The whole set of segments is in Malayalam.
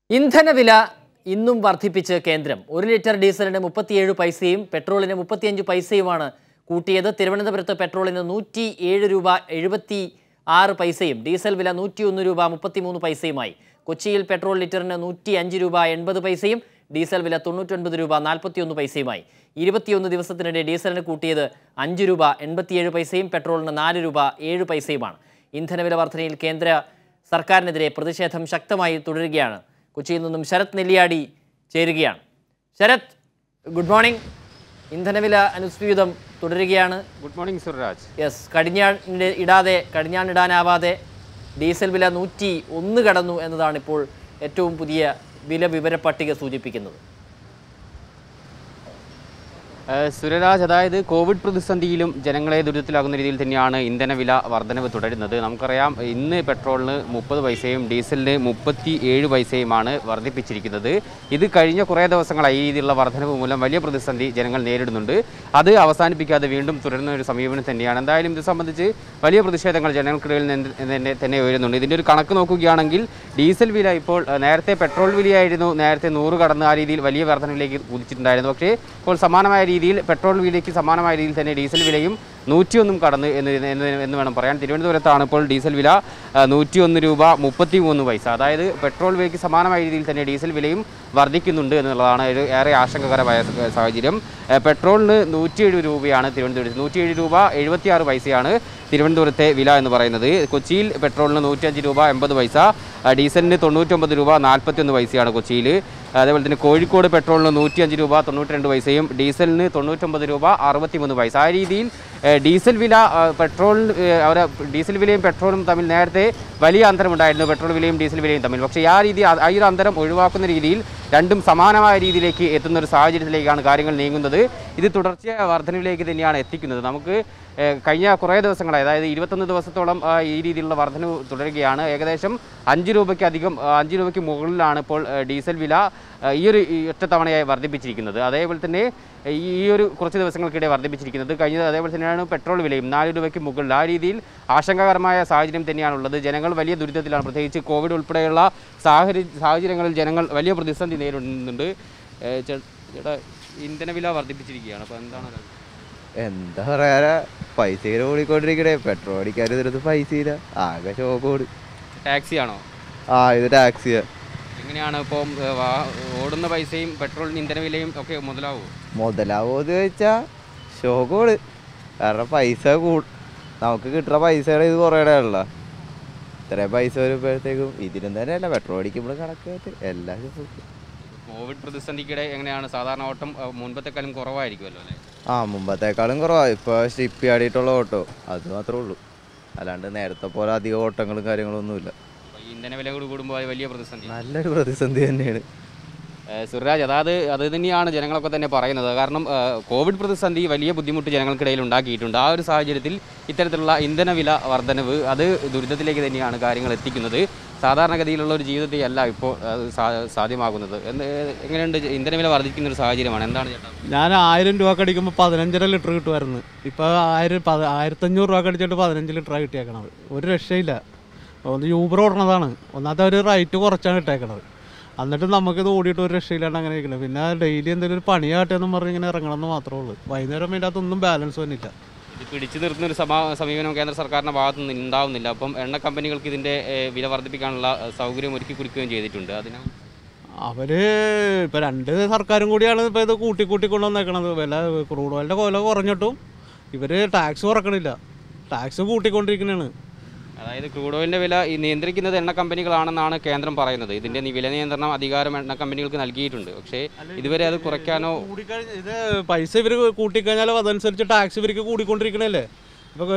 ഇന്ധനവില ഇന്നും വർദ്ധിപ്പിച്ച് കേന്ദ്രം ഒരു ലിറ്റർ ഡീസലിന് മുപ്പത്തിയേഴ് പൈസയും പെട്രോളിന് മുപ്പത്തിയഞ്ച് പൈസയുമാണ് കൂട്ടിയത് തിരുവനന്തപുരത്ത് പെട്രോളിന് നൂറ്റി ഏഴ് രൂപ എഴുപത്തി ആറ് പൈസയും ഡീസൽ വില നൂറ്റിയൊന്ന് രൂപ മുപ്പത്തിമൂന്ന് പൈസയുമായി കൊച്ചിയിൽ പെട്രോൾ ലിറ്ററിന് നൂറ്റി അഞ്ച് രൂപ എൺപത് പൈസയും ഡീസൽ വില തൊണ്ണൂറ്റൊൻപത് രൂപ നാൽപ്പത്തിയൊന്ന് പൈസയുമായി ഇരുപത്തിയൊന്ന് ദിവസത്തിനിടെ ഡീസലിന് കൂട്ടിയത് അഞ്ച് രൂപ എൺപത്തിയേഴ് പൈസയും പെട്രോളിന് നാല് രൂപ ഏഴ് പൈസയുമാണ് ഇന്ധനവില വർധനയിൽ കേന്ദ്ര സർക്കാരിനെതിരെ പ്രതിഷേധം ശക്തമായി തുടരുകയാണ് കൊച്ചിയിൽ നിന്നും ശരത് നെല്ലിയാടി ചേരുകയാണ് ശരത് ഗുഡ് മോർണിംഗ് ഇന്ധനവില അനുസ്യൂതം തുടരുകയാണ് ഗുഡ് മോർണിംഗ് സുരരാജ് യെസ് കടിഞ്ഞാണിന് ഇടാതെ കടിഞ്ഞാണിടാനാവാതെ ഡീസൽ വില നൂറ്റി ഒന്ന് കടന്നു എന്നതാണ് ഇപ്പോൾ ഏറ്റവും പുതിയ വില വിവര പട്ടിക സൂചിപ്പിക്കുന്നത് ഏഹ് സുരരാജ് അതായത് കോവിഡ് പ്രതിസന്ധിയിലും ജനങ്ങളെ ദുരിതത്തിലാകുന്ന രീതിയിൽ തന്നെയാണ് ഇന്ധനവില വർധനവ് തുടരുന്നത് നമുക്കറിയാം ഇന്ന് പെട്രോളിന് മുപ്പത് പൈസയും ഡീസലിന് മുപ്പത്തി ഏഴ് പൈസയുമാണ് വർദ്ധിപ്പിച്ചിരിക്കുന്നത് ഇത് കഴിഞ്ഞ കുറേ ദിവസങ്ങളായി ഈ രീതിയിലുള്ള വർധനവ് മൂലം വലിയ പ്രതിസന്ധി ജനങ്ങൾ നേരിടുന്നുണ്ട് അത് അവസാനിപ്പിക്കാതെ വീണ്ടും തുടരുന്ന ഒരു സമീപനം തന്നെയാണ് എന്തായാലും ഇത് സംബന്ധിച്ച് വലിയ പ്രതിഷേധങ്ങൾ ജനങ്ങൾക്കിടയിൽ നിന്ന് തന്നെ തന്നെ ഉയരുന്നുണ്ട് ഇതിൻ്റെ ഒരു കണക്ക് നോക്കുകയാണെങ്കിൽ ഡീസൽ വില ഇപ്പോൾ ഏഹ്, നേരത്തെ പെട്രോൾ വിലയായിരുന്നു നേരത്തെ നൂറ് കടന്ന് ആ രീതിയിൽ വലിയ വർധനയിലേക്ക് കുതിച്ചിട്ടുണ്ടായിരുന്നു പക്ഷേ ഇപ്പോൾ സമാനമായ രീതിയിൽ പെട്രോൾ വിലയ്ക്ക് സമാനമായ രീതിയിൽ തന്നെ ഡീസൽ വിലയും നൂറ്റിയൊന്നും കടന്ന് എന്ന് എന്ന് എന്ന് വേണം പറയാൻ തിരുവനന്തപുരത്താണ് ഇപ്പോൾ ഡീസൽ വില നൂറ്റിയൊന്ന് രൂപ മുപ്പത്തി മൂന്ന് പൈസ അതായത് പെട്രോൾ വിലയ്ക്ക് സമാനമായ രീതിയിൽ തന്നെ ഡീസൽ വിലയും വർദ്ധിക്കുന്നുണ്ട് എന്നുള്ളതാണ് ഒരു ഏറെ ആശങ്കകരമായ സ- സാഹചര്യം ഏഹ് പെട്രോളിന് നൂറ്റിയേഴ് രൂപയാണ് തിരുവനന്തപുരത്ത് നൂറ്റിയേഴ് രൂപ എഴുപത്തിയാറ് പൈസയാണ് തിരുവനന്തപുരത്തെ വില എന്ന് പറയുന്നത് കൊച്ചിയിൽ പെട്രോളിന് നൂറ്റഞ്ച് രൂപ എൺപത് പൈസ ആ, ഡീസലിന് തൊണ്ണൂറ്റൊമ്പത് രൂപ നാൽപ്പത്തിയൊന്ന് പൈസയാണ് കൊച്ചിയിൽ അതേപോലെ തന്നെ കോഴിക്കോട് പെട്രോളിന് നൂറ്റിയഞ്ച് രൂപ തൊണ്ണൂറ്റിരണ്ട് പൈസയും ഡീസലിന് തൊണ്ണൂറ്റൊമ്പത് രൂപ അറുപത്തിമൂന്ന് പൈസ ആ രീതിയിൽ ഏഹ്, ഡീസൽ വില ആ, പെട്രോൾ ഏഹ്, അവരെ ഡീസൽ വിലയും പെട്രോളും തമ്മിൽ നേരത്തെ വലിയ അന്തരമുണ്ടായിരുന്നു പെട്രോൾ വിലയും ഡീസൽ വിലയും തമ്മിൽ പക്ഷേ ആ രീതി ആ ആ ഒരു അന്തരം ഒഴിവാക്കുന്ന രീതിയിൽ രണ്ടും സമാനമായ രീതിയിലേക്ക് എത്തുന്ന ഒരു സാഹചര്യത്തിലേക്കാണ് കാര്യങ്ങൾ നീങ്ങുന്നത് ഇത് തുടർച്ചയായ വർധനവിലേക്ക് തന്നെയാണ് എത്തിക്കുന്നത് നമുക്ക് ഏഹ്, കഴിഞ്ഞ കുറേ ദിവസങ്ങളായി അതായത് ഇരുപത്തൊന്ന് ദിവസത്തോളം ആ, ഈ രീതിയിലുള്ള വർധനവ് തുടരുകയാണ് ഏകദേശം അഞ്ച് രൂപയ്ക്ക് അധികം ആ, അഞ്ച് രൂപയ്ക്ക് മുകളിലാണ് ഇപ്പോൾ ഏഹ്, ഡീസൽ വില ആ, ഈ ഒരു ഈ ഒറ്റത്തവണയായി വർദ്ധിപ്പിച്ചിരിക്കുന്നത് അതേപോലെ തന്നെ ഈ ഈ ഒരു കുറച്ച് ദിവസങ്ങൾക്കിടെ വർദ്ധിപ്പിച്ചിരിക്കുന്നത് കഴിഞ്ഞത് അതേപോലെ തന്നെയാണ് പെട്രോൾ വിലയും നാല് രൂപയ്ക്ക് മുകളിൽ ആ രീതിയിൽ ആശങ്കാകരമായ സാഹചര്യം തന്നെയാണുള്ളത് ജനങ്ങൾ വലിയ ദുരിതത്തിലാണ് പ്രത്യേകിച്ച് കോവിഡ് ഉൾപ്പെടെയുള്ള സാഹചര്യ സാഹചര്യങ്ങളിൽ ജനങ്ങൾ വലിയ പ്രതിസന്ധി നേരിടുന്നുണ്ട് ഏഹ്, ചേ- ചേട്ടാ ഇന്ധനവില വർദ്ധിപ്പിച്ചിരിക്കുകയാണ് അപ്പോൾ എന്താണ് അത്? എന്താ പറയാ പൈസ ഇങ്ങനെ ഓടിക്കൊണ്ടിരിക്കണേ പെട്രോൾ അടിക്കാൻ ഇതിനകത്ത് പൈസ ഇല്ല ആകെ ഷോക്ക് ഓടി ടാക്സി ആണോ ആ ഇത് ടാക്സിയാ എങ്ങനെയാണ് ഇപ്പം ഏഹ്, വാ- ഓടുന്ന പൈസയും പെട്രോളിന് ഇന്ധനവിലയും ഒക്കെ മുതലാവുമോ മുതലാവോന്ന് ചോദിച്ചാ ഷോക്ക് ഓട് കാരണം പൈസ കൂ നമുക്ക് കിട്ടുന്ന പൈസയുടെ ഇത് കുറേടെ ഉള്ള ഇത്രയും പൈസ വരുമ്പോഴത്തേക്കും ഇതിനും തന്നെയല്ല പെട്രോൾ അടിക്കുമ്പോൾ കണക്കായിട്ട് എല്ലാം ഷോക്ക്. കോവിഡ് പ്രതിസന്ധിക്കിടെ എങ്ങനെയാണ് സാധാരണ ഓട്ടം ഏഹ്, മുൻപത്തെക്കാളും കുറവായിരിക്കുമല്ലോ അല്ലേ ആ മുമ്പത്തേക്കാളും കുറവാ ഇപ്പോൾ സ്റ്റിപ്പ് ആടിയിട്ടുള്ള ഓട്ടോ അത് മാത്രമേ ഉള്ളൂ അല്ലാണ്ട് നേരത്തെ പോലെ അധികം ഓട്ടങ്ങളും കാര്യങ്ങളും ഒന്നുമില്ല അപ്പോൾ ഈ ഇന്ധനവില കൂടി കൂടുമ്പോൾ അത് വലിയ പ്രതിസന്ധി നല്ലൊരു പ്രതിസന്ധി തന്നെയാണ് ഏഹ് സുരാജ് അതായത് അത് തന്നെയാണ് ജനങ്ങളൊക്കെ തന്നെ പറയുന്നത് കാരണം ഏഹ് കോവിഡ് പ്രതിസന്ധി വലിയ ബുദ്ധിമുട്ട് ജനങ്ങൾക്കിടയിൽ ഉണ്ടാക്കിയിട്ടുണ്ട് ആ ഒരു സാഹചര്യത്തിൽ ഇത്തരത്തിലുള്ള ഇന്ധനവില വർധനവ് അത് ദുരിതത്തിലേക്ക് തന്നെയാണ് കാര്യങ്ങൾ എത്തിക്കുന്നത് സാധാരണഗതിയിലുള്ള ഒരു ജീവിതത്തെ അല്ല ഇപ്പോൾ അത് സാ- സാധ്യമാകുന്നത് എന്ത് എങ്ങനെയുണ്ട് ഇന്ധനവില വർദ്ധിക്കുന്ന ഒരു സാഹചര്യമാണ് എന്താണ് ചേട്ടാ ഞാൻ ആയിരം രൂപ അടിക്കുമ്പോൾ പതിനഞ്ചര ലിറ്റർ കിട്ടുമായിരുന്നു ഇപ്പോൾ ആയിരം പത് ആയിരത്തഞ്ഞൂറ് രൂപ അടിച്ചിട്ട് പതിനഞ്ച് ലിറ്ററാണ് കിട്ടിയേക്കണത് ഒരു രക്ഷയില്ല ഒന്ന് യൂബർ ഓടണതാണ് ഒന്നാമത്തെ ഒരു റേറ്റ് കുറച്ചാണ് ഇട്ടേക്കണത് എന്നിട്ട് നമുക്കിത് ഓടിയിട്ട് ഒരു രക്ഷയില്ലാണ്ട് അങ്ങനെ ഇരിക്കണം പിന്നെ ഡെയിലി എന്തെങ്കിലും ഒരു പണി കാട്ടിയെന്നും പറഞ്ഞ് ഇങ്ങനെ ഇറങ്ങണം എന്ന് മാത്രമേ ഉള്ളൂ വൈകുന്നേരം അതിൻ്റെ അകത്തൊന്നും ബാലൻസ് വന്നില്ല ഇത് പിടിച്ചു നിർത്തുന്ന ഒരു സമാ സമീപനം കേന്ദ്ര സർക്കാരിൻ്റെ ഭാഗത്തു നിന്ന് ഉണ്ടാവുന്നില്ല അപ്പം എണ്ണ കമ്പനികൾക്ക് ഇതിൻ്റെ ഏഹ് വില വർദ്ധിപ്പിക്കാനുള്ള ഏഹ് സൗകര്യം ഒരുക്കി കൊടുക്കുകയും ചെയ്തിട്ടുണ്ട് അതിന് അവര് ഇപ്പൊ രണ്ട് സർക്കാരും കൂടിയാണ് ഇപ്പൊ ഇത് കൂട്ടി കൂട്ടി കൊണ്ടുവന്നേക്കണത് വില ക്രൂഡ് ഓയിലിന്റെ വില കുറഞ്ഞിട്ടും ഇവര് ടാക്സ് കുറക്കണില്ല ടാക്സ് കൂട്ടിക്കൊണ്ടിരിക്കുന്നതാണ് അതായത് ക്രൂഡ് ഓയിലിന്റെ വില ഈ നിയന്ത്രിക്കുന്നത് എണ്ണ കമ്പനികളാണെന്നാണ് കേന്ദ്രം പറയുന്നത് ഇതിന്റെ നി- വില നിയന്ത്രണം അധികാരം എണ്ണ കമ്പനികൾക്ക് നൽകിയിട്ടുണ്ട് പക്ഷേ ഇതുവരെ അത് കുറയ്ക്കാനോ കൂടിക്കഴിഞ്ഞ ഇത് പൈസ ഇവർ കൂട്ടിക്കഴിഞ്ഞാൽ അതനുസരിച്ച് ടാക്സ് ഇവർക്ക് കൂടിക്കൊണ്ടിരിക്കണല്ലേ ഇപ്പോൾ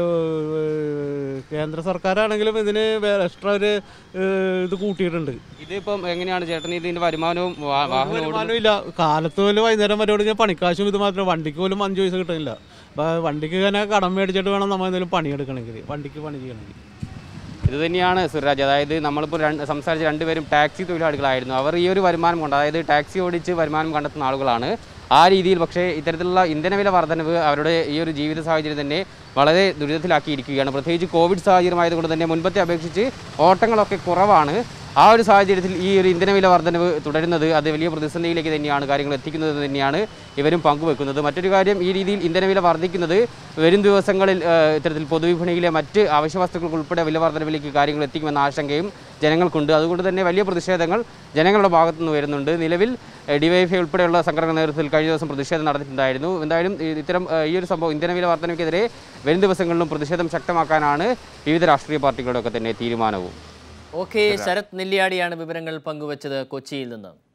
കേന്ദ്ര സർക്കാരാണെങ്കിലും ഇതിന് എക്സ്ട്രാ ഒരു ഏഹ്, ഇത് കൂട്ടിയിട്ടുണ്ട് ഇതിപ്പം എങ്ങനെയാണ് ചേട്ടൻ ഇതിന്റെ വരുമാനവും വാ- വാഹനം ഓടുന്ന- വരുമാനം ഇല്ല കാലത്ത് പോലും വൈകുന്നേരം വരെ ഓടിക്കാൻ പണിക്കാശും ഇത് മാത്രമേ വണ്ടിക്ക് പോലും അഞ്ച് പൈസ കിട്ടുന്നില്ല അപ്പോൾ വണ്ടിക്ക് ഇങ്ങനെ കടം മേടിച്ചിട്ട് വേണം നമ്മൾ എന്തെങ്കിലും പണിയെടുക്കണമെങ്കിൽ വണ്ടിക്ക് പണി ചെയ്യണമെങ്കിൽ ഇത് തന്നെയാണ് സുരാജ് അതായത് നമ്മളിപ്പോൾ രണ്ട് സംസാരിച്ച രണ്ടുപേരും ടാക്സി തൊഴിലാളികളായിരുന്നു അവർ ഈ ഒരു വരുമാനം കൊണ്ട് അതായത് ടാക്സി ഓടിച്ച് വരുമാനം കണ്ടെത്തുന്ന ആളുകളാണ് ആ രീതിയിൽ പക്ഷേ ഇത്തരത്തിലുള്ള ഇന്ധനവില വർധനവ് അവരുടെ ഈ ഒരു ജീവിത സാഹചര്യം തന്നെ വളരെ ദുരിതത്തിലാക്കിയിരിക്കുകയാണ് പ്രത്യേകിച്ച് കോവിഡ് സാഹചര്യമായതുകൊണ്ട് തന്നെ മുൻപത്തെ അപേക്ഷിച്ച് ഓട്ടങ്ങളൊക്കെ കുറവാണ് ആ ഒരു സാഹചര്യത്തിൽ ഈ ഒരു ഇന്ധനവില വർധനവ് തുടരുന്നത് അത് വലിയ പ്രതിസന്ധിയിലേക്ക് തന്നെയാണ് കാര്യങ്ങൾ എത്തിക്കുന്നത് എന്ന് തന്നെയാണ് ഇവരും പങ്കുവെക്കുന്നത് മറ്റൊരു കാര്യം ഈ രീതിയിൽ ഇന്ധനവില വർദ്ധിക്കുന്നത് വരും ദിവസങ്ങളിൽ ആ, ഇത്തരത്തിൽ പൊതുവിപണിയിലെ മറ്റ് അവശ്യ വസ്തുക്കൾക്ക് ഉൾപ്പെടെ വില വർധനവിലേക്ക് കാര്യങ്ങൾ എത്തിക്കുമെന്ന ആശങ്കയും ജനങ്ങൾക്കുണ്ട് അതുകൊണ്ട് തന്നെ വലിയ പ്രതിഷേധങ്ങൾ ജനങ്ങളുടെ ഭാഗത്തു നിന്ന് വരുന്നുണ്ട് നിലവിൽ ഡിവൈഎഫ്ഐ ഉൾപ്പെടെയുള്ള സംഘടന നേതൃത്വത്തിൽ കഴിഞ്ഞ ദിവസം പ്രതിഷേധം നടത്തിയിട്ടുണ്ടായിരുന്നു എന്തായാലും ഈ- ഇത്തരം ആ, ഈ ഒരു സംഭവം ഇന്ധനവില വർധനയ്ക്കെതിരെ വരും ദിവസങ്ങളിലും പ്രതിഷേധം ശക്തമാക്കാനാണ് വിവിധ രാഷ്ട്രീയ പാർട്ടികളുടെ ഒക്കെ തന്നെ തീരുമാനവും ഓക്കെ ശരത് നെല്ലിയാടിയാണ് വിവരങ്ങൾ പങ്കുവച്ചത് കൊച്ചിയിൽ നിന്ന്